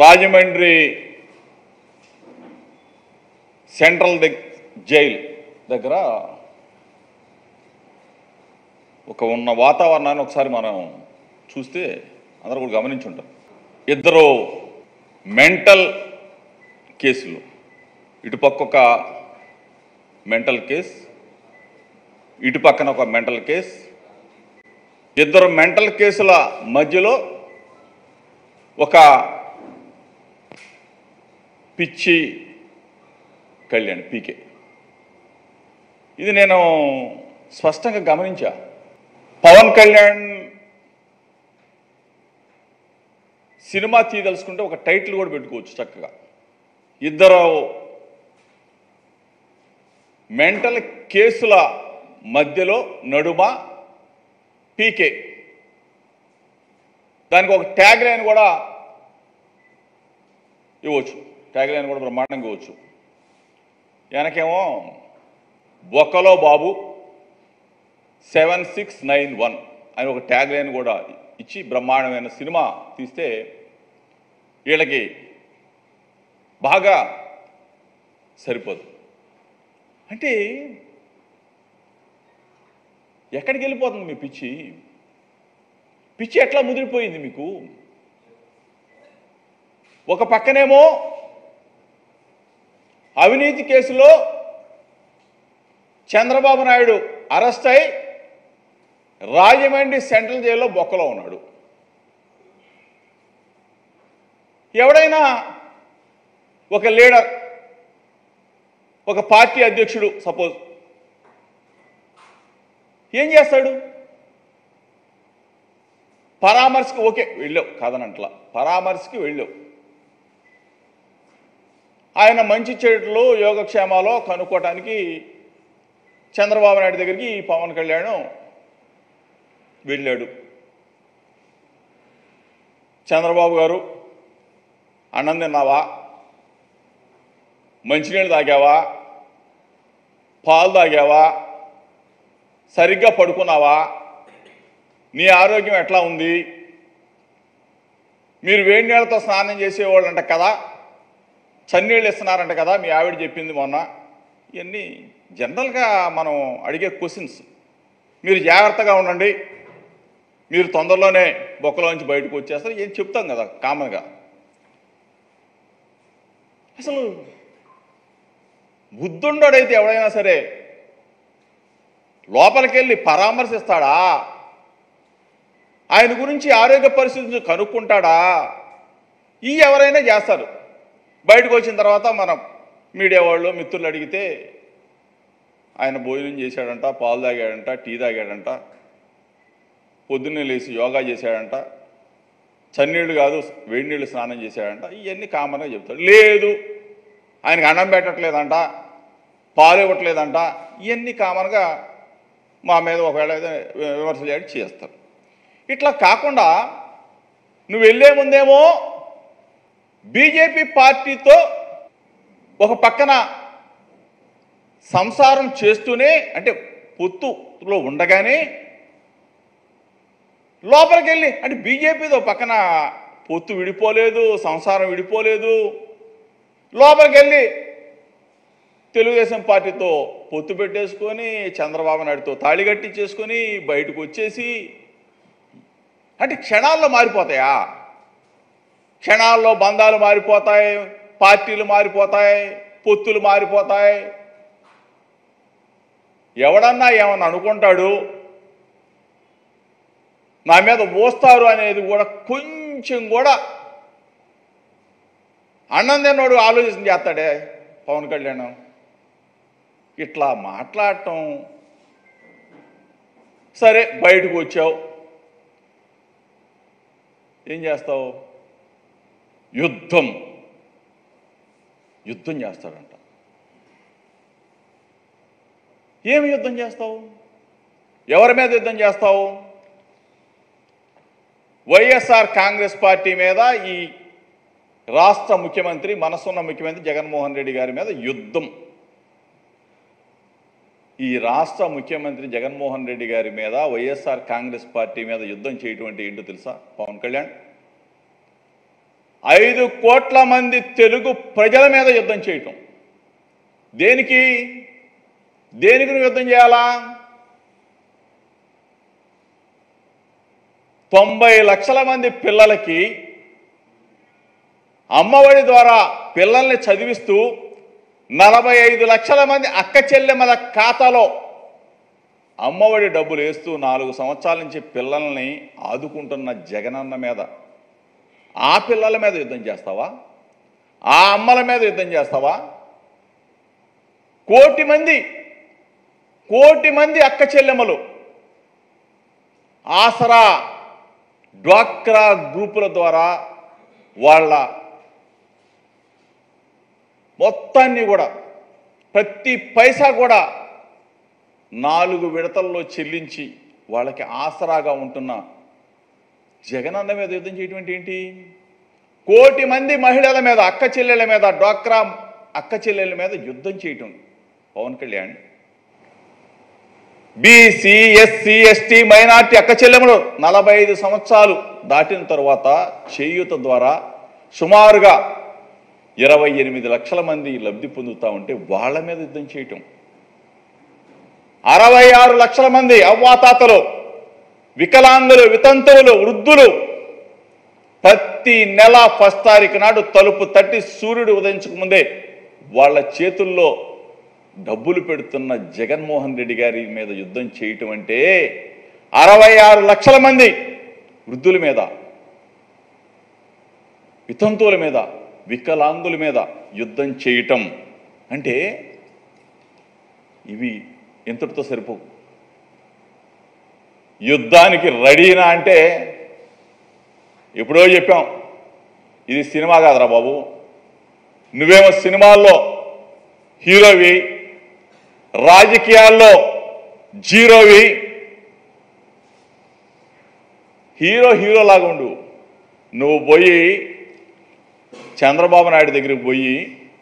Rajahmundry central దగ్ jail దగ్గర ఒక ఉన్న వాతావరణాన్ని ఒకసారి మనం చూస్తే అందరూ కూడా గమనించుంటాం ఇద్దరు మెంటల్ కేసులు ఇటు పక్క ఒక మెంటల్ కేస్ ఇటు పక్కన ఒక మెంటల్ కేస్ ఇద్దరు మెంటల్ కేసుల మధ్యలో ఒక పిచ్చి కళ్యాణ్ పీకే ఇది నేను స్పష్టంగా గమనించా పవన్ కళ్యాణ్ సినిమా తీయదలుచుకుంటే ఒక టైటిల్ కూడా పెట్టుకోవచ్చు చక్కగా ఇద్దరు మెంటల్ కేసుల మధ్యలో నడుమ పీకే దానికి ఒక ట్యాగ్ లైన్ కూడా ఇవ్వచ్చు ట్యాగ్ లైన్ కూడా బ్రహ్మాండంగా ఇవ్వచ్చు వెనకేమో బొక్కలో బాబు సెవెన్ సిక్స్ నైన్ వన్ అని ఒక ట్యాగ్ లైన్ కూడా ఇచ్చి బ్రహ్మాండమైన సినిమా తీస్తే వీళ్ళకి బాగా సరిపోదు అంటే ఎక్కడికి వెళ్ళిపోతుంది మీ పిచ్చి పిచ్చి ఎట్లా ముదిరిపోయింది మీకు ఒక పక్కనేమో అవినీతి కేసులో చంద్రబాబు నాయుడు అరెస్ట్ అయి రాజమండ్రి సెంట్రల్ జైల్లో బొక్కలో ఉన్నాడు ఎవడైనా ఒక లీడర్ ఒక పార్టీ అధ్యక్షుడు సపోజ్ ఏం చేస్తాడు పరామర్శకి ఓకే వెళ్ళావు కాదనంట్లా పరామర్శకి వెళ్ళావు ఆయన మంచి చెడులు యోగక్షేమాలో కనుక్కోవటానికి చంద్రబాబు నాయుడు దగ్గరికి ఈ పవన్ కళ్యాణ్ వెళ్ళాడు చంద్రబాబు గారు అన్నం తిన్నావా మంచినీళ్ళు తాగావా పాలు తాగావా సరిగ్గా పడుకున్నావా నీ ఆరోగ్యం ఎట్లా ఉంది మీరు వేడి నీళ్ళతో స్నానం చేసేవాళ్ళంట కదా చన్నీళ్ళు ఇస్తున్నారంట కదా మీ ఆవిడ చెప్పింది మొన్న ఇవన్నీ జనరల్గా మనం అడిగే క్వశ్చన్స్ మీరు జాగ్రత్తగా ఉండండి మీరు తొందరలోనే బొక్కలోంచి బయటకు వచ్చేస్తారు ఏం చెప్తాం కదా కామన్గా అసలు బుద్ధుండోడైతే ఎవడైనా సరే లోపలికి వెళ్ళి పరామర్శిస్తాడా ఆయన గురించి ఆరోగ్య పరిస్థితిని కనుక్కుంటాడా ఈ ఎవరైనా చేస్తారు బయటకు వచ్చిన తర్వాత మనం మీడియా వాళ్ళు మిత్రులు అడిగితే ఆయన భోజనం చేశాడంట పాలు తాగాడంట టీ తాగాడంట పొద్దున్నే లేచి యోగా చేశాడంట చన్నీళ్ళు కాదు వేడి నీళ్ళు స్నానం చేశాడంట ఇవన్నీ కామన్గా చెప్తాడు లేదు ఆయనకు అన్నం పెట్టట్లేదంట పాలు ఇవ్వట్లేదంట ఇవన్నీ కామన్గా మా మీద ఒకవేళ ఏదో విమర్శలు చేయడం చేస్తారు ఇట్లా కాకుండా నువ్వు వెళ్ళే ముందేమో బీజేపీ పార్టీతో ఒక పక్కన సంసారం చేస్తూనే అంటే పొత్తులో ఉండగానే లోపలికి వెళ్ళి అంటే బీజేపీతో పక్కన పొత్తు విడిపోలేదు సంసారం విడిపోలేదు లోపలికి వెళ్ళి తెలుగుదేశం పార్టీతో పొత్తు పెట్టేసుకొని చంద్రబాబు నాయుడుతో తాళి కట్టించేసుకొని బయటకు వచ్చేసి అంటే క్షణాల్లో మారిపోతాయా క్షణాల్లో బంధాలు మారిపోతాయి పార్టీలు మారిపోతాయి పొత్తులు మారిపోతాయి ఎవడన్నా ఏమన్నా అనుకుంటాడు నా మీద మోస్తారు అనేది కూడా కొంచెం కూడా అన్నం తిన్నోడు ఆలోచన చేస్తాడే పవన్ కళ్యాణ్ ఇట్లా మాట్లాడటం సరే బయటకు వచ్చావు ఏం చేస్తావు యుద్ధం యుద్ధం చేస్తాడంట ఏమి యుద్ధం చేస్తావు ఎవరి మీద యుద్ధం చేస్తావు వైఎస్ఆర్ కాంగ్రెస్ పార్టీ మీద ఈ రాష్ట్ర ముఖ్యమంత్రి మనసున్న ముఖ్యమంత్రి జగన్మోహన్ రెడ్డి గారి మీద యుద్ధం ఈ రాష్ట్ర ముఖ్యమంత్రి జగన్మోహన్ రెడ్డి గారి మీద వైఎస్ఆర్ కాంగ్రెస్ పార్టీ మీద యుద్ధం చేయటం అంటే ఏంటో తెలుసా పవన్ కళ్యాణ్ ఐదు కోట్ల మంది తెలుగు ప్రజల మీద యుద్ధం చేయటం దేనికి దేనికి నువ్వు యుద్ధం చేయాలా తొంభై లక్షల మంది పిల్లలకి అమ్మఒడి ద్వారా పిల్లల్ని చదివిస్తూ నలభై ఐదు లక్షల మంది అక్క చెల్లెమ్మల ఖాతాలో అమ్మఒడి డబ్బులు వేస్తూ నాలుగు సంవత్సరాల నుంచి పిల్లల్ని ఆదుకుంటున్న జగనన్న మీద ఆ పిల్లల మీద యుద్ధం చేస్తావా ఆ అమ్మల మీద యుద్ధం చేస్తావా కోటి మంది కోటి మంది అక్క చెల్లెమ్మలు ఆసరా డ్వాక్రా గ్రూపుల ద్వారా వాళ్ళ మొత్తాన్ని కూడా ప్రతి పైసా కూడా నాలుగు విడతల్లో చెల్లించి వాళ్ళకి ఆసరాగా ఉంటున్న జగనన్న మీద యుద్ధం చేయటం అంటే ఏంటి కోటి మంది మహిళల మీద అక్క చెల్లెల మీద డ్వాక్రా అక్క చెల్లెల మీద యుద్ధం చేయటం Pawan Kalyan BC SC ST minority అక్క చెల్లెములు నలభై ఐదు సంవత్సరాలు దాటిన తరువాత చేయూత ద్వారా సుమారుగా ఇరవై ఎనిమిది లక్షల మంది లబ్ధి పొందుతా ఉంటే వాళ్ళ మీద యుద్ధం చేయటం అరవై ఆరు లక్షల మంది అవ్వాతాతలు వికలాంగులు వితంతువులు వృద్ధులు ప్రతి నెల ఫస్ట్ తారీఖు నాడు తలుపు తట్టి సూర్యుడు ఉదయించక ముందే వాళ్ళ చేతుల్లో డబ్బులు పెడుతున్న జగన్మోహన్ రెడ్డి గారి మీద యుద్ధం చేయటం అంటే అరవై ఆరు లక్షల మంది వృద్ధుల మీద వితంతువుల మీద వికలాంగుల మీద యుద్ధం చేయటం అంటే ఇవి ఎంతటితో సరిపో యుద్ధానికి రెడీనా అంటే ఎప్పుడో చెప్పాం ఇది సినిమా కాదురా బాబు నువ్వేమో సినిమాల్లో హీరోవి రాజకీయాల్లో జీరోవి హీరో హీరో లాగా ఉండు నువ్వు పోయి చంద్రబాబు నాయుడు దగ్గరికి పోయి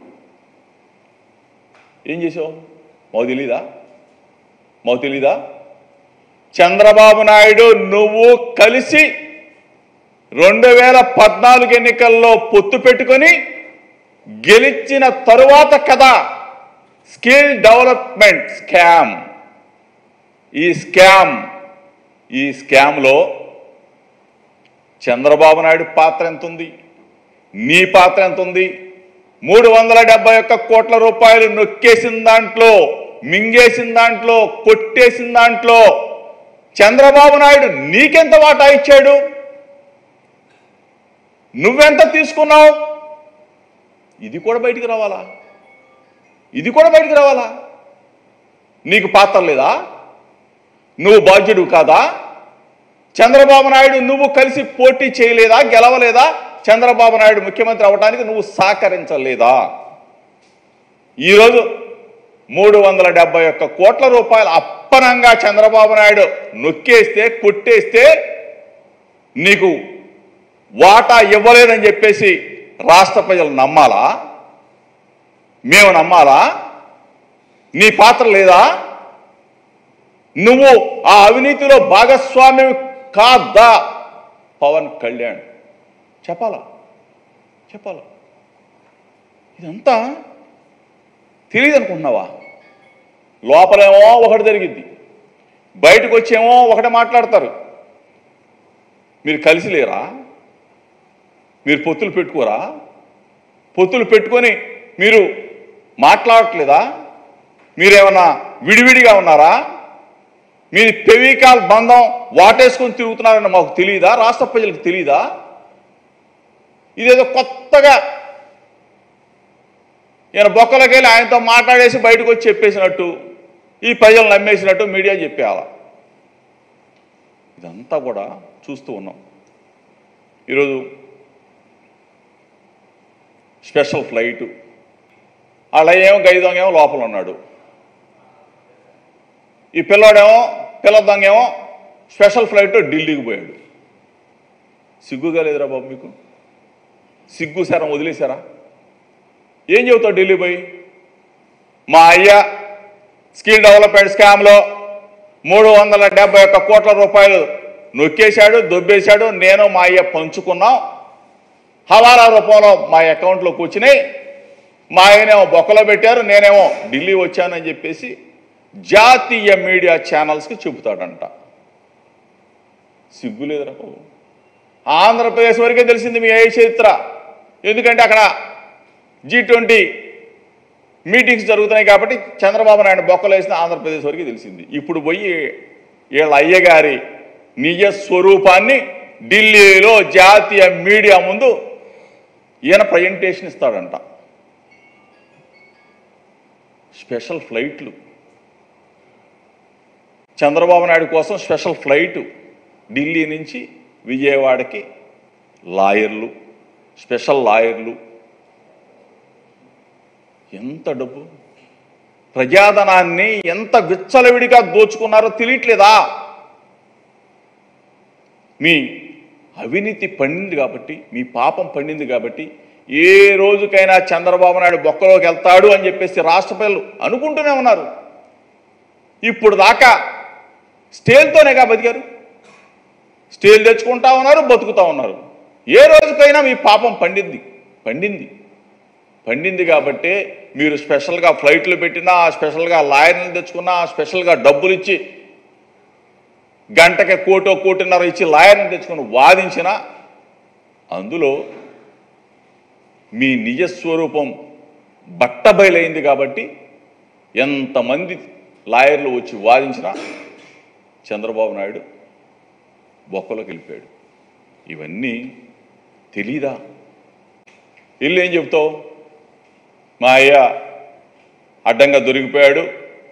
ఏం చేసావు మాకు తెలీదా మాకు తెలీదా చంద్రబాబు నాయుడు నువ్వు కలిసి రెండు వేల పద్నాలుగు ఎన్నికల్లో పొత్తు పెట్టుకొని గెలిచిన తరువాత కదా స్కిల్ డెవలప్మెంట్ స్కామ్ ఈ స్కామ్ ఈ స్కామ్లో చంద్రబాబు నాయుడు పాత్ర ఎంత ఉంది నీ పాత్ర ఎంత ఉంది మూడు వందల డెబ్బై ఒక్క కోట్ల రూపాయలు నొక్కేసిన దాంట్లో మింగేసిన దాంట్లో కొట్టేసిన దాంట్లో చంద్రబాబు నాయుడు నీకెంత వాటా ఇచ్చాడు నువ్వెంత తీసుకున్నావు ఇది కూడా బయటికి రావాలా ఇది కూడా బయటికి రావాలా నీకు పాత్ర లేదా నువ్వు బాధ్యుడు కాదా చంద్రబాబు నాయుడు నువ్వు కలిసి పోటీ చేయలేదా గెలవలేదా చంద్రబాబు నాయుడు ముఖ్యమంత్రి అవ్వడానికి నువ్వు సహకరించలేదా ఈరోజు మూడు వందల డెబ్బై ఒక్క కోట్ల రూపాయలు అప్పనంగా చంద్రబాబు నాయుడు నొక్కేస్తే కొట్టేస్తే నీకు వాటా ఇవ్వలేదని చెప్పేసి రాష్ట్ర ప్రజలు నమ్మాలా మేము నమ్మాలా నీ పాత్ర లేదా నువ్వు ఆ అవినీతిలో భాగస్వామ్యం కాదా పవన్ కళ్యాణ్ చెప్పాలా చెప్పాలా ఇదంతా తెలియదు అనుకుంటున్నావా లోపలేమో ఒకటి జరిగిద్ది బయటకు వచ్చేమో ఒకటి మాట్లాడతారు మీరు కలిసి లేరా మీరు పొత్తులు పెట్టుకోరా పొత్తులు పెట్టుకొని మీరు మాట్లాడట్లేదా మీరేమన్నా విడివిడిగా ఉన్నారా మీరు పెవికాల్ బంధం వాటేసుకొని తిరుగుతున్నారని మాకు తెలియదా రాష్ట్ర ప్రజలకు తెలియదా ఇదేదో కొత్తగా ఈయన బొక్కలకి వెళ్ళి ఆయనతో మాట్లాడేసి బయటకు వచ్చి చెప్పేసినట్టు ఈ ప్రజలు నమ్మేసినట్టు మీడియా చెప్పేయాల ఇదంతా కూడా చూస్తూ ఉన్నాం ఈరోజు స్పెషల్ ఫ్లైటు అలా ఏమో గై దొంగ ఏమో లోపల ఉన్నాడు ఈ పిల్లోడేమో పిల్ల దొంగ ఏమో స్పెషల్ ఫ్లైట్ ఢిల్లీకి పోయాడు సిగ్గుగా లేదురా బాబు మీకు సిగ్గు సారం వదిలేశారా ఏం చెబుతావు ఢిల్లీ పోయి మా అయ్య స్కిల్ డెవలప్మెంట్ స్కామ్లో మూడు వందల డెబ్బై ఒక్క కోట్ల రూపాయలు నొక్కేశాడు దొబ్బేశాడు నేను మా అయ్య పంచుకున్నాం హవాలా రూపంలో మా అకౌంట్లోకి వచ్చినాయి మా ఆయనేమో బొక్కలో పెట్టారు నేనేమో ఢిల్లీ వచ్చానని చెప్పేసి జాతీయ మీడియా ఛానల్స్కి చెబుతాడంట సిగ్గులేదురా బాబు ఆంధ్రప్రదేశ్ వరకే తెలిసింది మీ ఏ చరిత్ర ఎందుకంటే అక్కడ జీ ట్వంటీ మీటింగ్స్ జరుగుతున్నాయి కాబట్టి చంద్రబాబు నాయుడు బొక్కలు వేసిన ఆంధ్రప్రదేశ్ వరకు తెలిసింది ఇప్పుడు పోయి వీళ్ళ అయ్యగారి నిజ స్వరూపాన్ని ఢిల్లీలో జాతీయ మీడియా ముందు ఈయన ప్రజెంటేషన్ ఇస్తాడంట స్పెషల్ ఫ్లైట్లు చంద్రబాబు నాయుడు కోసం స్పెషల్ ఫ్లైట్ ఢిల్లీ నుంచి విజయవాడకి లాయర్లు స్పెషల్ లాయర్లు ఎంత డబ్బు ప్రజాధనాన్ని ఎంత విచ్చలవిడిగా దోచుకున్నారో తెలియట్లేదా మీ అవినీతి పండింది కాబట్టి మీ పాపం పండింది కాబట్టి ఏ రోజుకైనా చంద్రబాబు నాయుడు బొక్కలోకి వెళ్తాడు అని చెప్పేసి రాష్ట్ర ప్రజలు అనుకుంటూనే ఉన్నారు ఇప్పుడు దాకా స్టేల్తోనేగా బతికారు స్టేల్ తెచ్చుకుంటా ఉన్నారు బతుకుతా ఉన్నారు ఏ రోజుకైనా మీ పాపం పండింది పండింది పండింది కాబట్టి మీరు స్పెషల్గా ఫ్లైట్లు పెట్టినా స్పెషల్గా లాయర్లను తెచ్చుకున్నా స్పెషల్గా డబ్బులు ఇచ్చి గంటకి కోటో కోటిన్నర ఇచ్చి లాయర్ని తెచ్చుకొని వాదించిన అందులో మీ నిజ స్వరూపం బట్టబయలైంది కాబట్టి ఎంతమంది లాయర్లు వచ్చి వాదించినా చంద్రబాబు నాయుడు బొక్కలోకి వెళ్ళిపోయాడు ఇవన్నీ తెలీదా వెళ్ళి ఏం చెప్తావు మా అయ్య అడ్డంగా దొరికిపోయాడు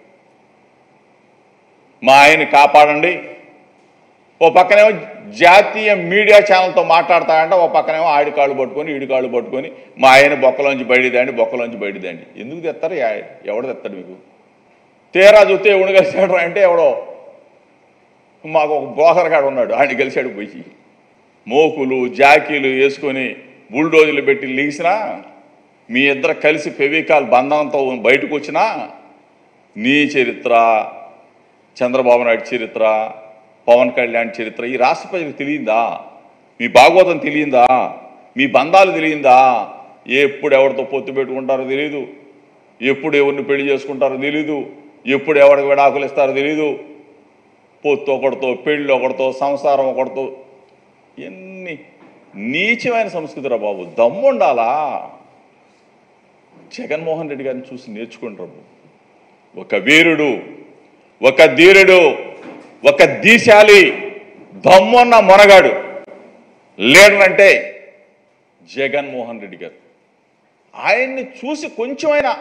మా ఆయన్ని కాపాడండి ఓ పక్కనేమో జాతీయ మీడియా ఛానల్తో మాట్లాడతాడంట ఓ పక్కనేమో ఆడి కాళ్ళు పట్టుకొని ఈడి కాళ్ళు పట్టుకొని మా ఆయన బొక్కలోంచి బయటిదండి బొక్కలోంచి బయటిదండి ఎందుకు తెస్తారు యా- ఎవడు తెస్తాడు మీకు తీరా చూస్తే ఎవడు కలిసాడు అంటే ఎవడో మాకు ఒక బ్రోకర్ గాడు ఉన్నాడు ఆయన గెలిచాడు పోయి మోకులు జాకీలు వేసుకొని బుల్డోజులు పెట్టి లీసినా మీ ఇద్దరు కలిసి ఫెవికాల్ బంధంతో బయటకు వచ్చినా నీ చరిత్ర చంద్రబాబు నాయుడు చరిత్ర పవన్ కళ్యాణ్ చరిత్ర ఈ రాష్ట్ర ప్రజలకు తెలియందా మీ భాగవతం తెలియందా మీ బంధాలు తెలియందా ఎప్పుడు ఎవరితో పొత్తు పెట్టుకుంటారో తెలియదు ఎప్పుడు ఎవరిని పెళ్లి చేసుకుంటారో తెలీదు ఎప్పుడు ఎవరికి విడాకులు ఇస్తారో తెలీదు పొత్తు ఒకటితో పెళ్ళి ఒకటితో సంసారం ఒకటితో ఎన్ని నీచమైన సంస్కృతిరా బాబు దమ్ము ఉండాలా జగన్మోహన్ రెడ్డి గారిని చూసి నేర్చుకుంటారు ఒక వీరుడు ఒక ధీరుడు ఒక దీశాలి దమ్మున్న మొనగాడు లీడర్ అంటే జగన్మోహన్ రెడ్డి గారు ఆయన్ని చూసి కొంచెమైనా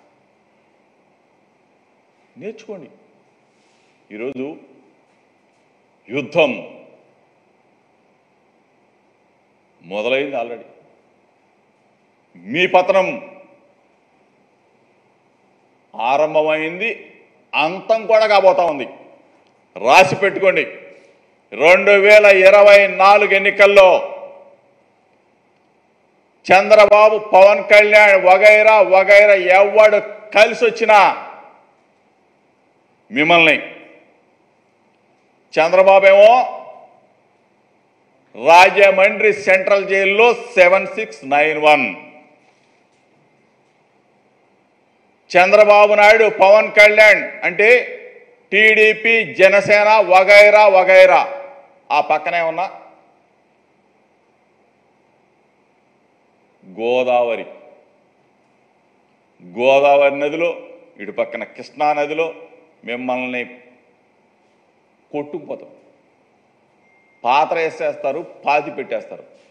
నేర్చుకోండి ఈరోజు యుద్ధం మొదలైంది ఆల్రెడీ మీ పతనం ఆరంభమైంది అంతం కూడా కాబోతా ఉంది రాసి పెట్టుకోండి రెండు వేల ఇరవై నాలుగు ఎన్నికల్లో చంద్రబాబు పవన్ కళ్యాణ్ వగైరా వగైరా ఎవడు కలిసి వచ్చినా మిమ్మల్ని చంద్రబాబు ఏమో రాజమండ్రి సెంట్రల్ జైల్లో seven six nine one Chandrababu Naidu Pawan Kalyan అంటే టీడీపీ జనసేన వగైరా వగైరా ఆ పక్కనే ఉన్న గోదావరి గోదావరి నదిలో ఇటు పక్కన కృష్ణా నదిలో మిమ్మల్ని కొట్టుకుపోతాం పాత్ర వేసేస్తారు పాతి పెట్టేస్తారు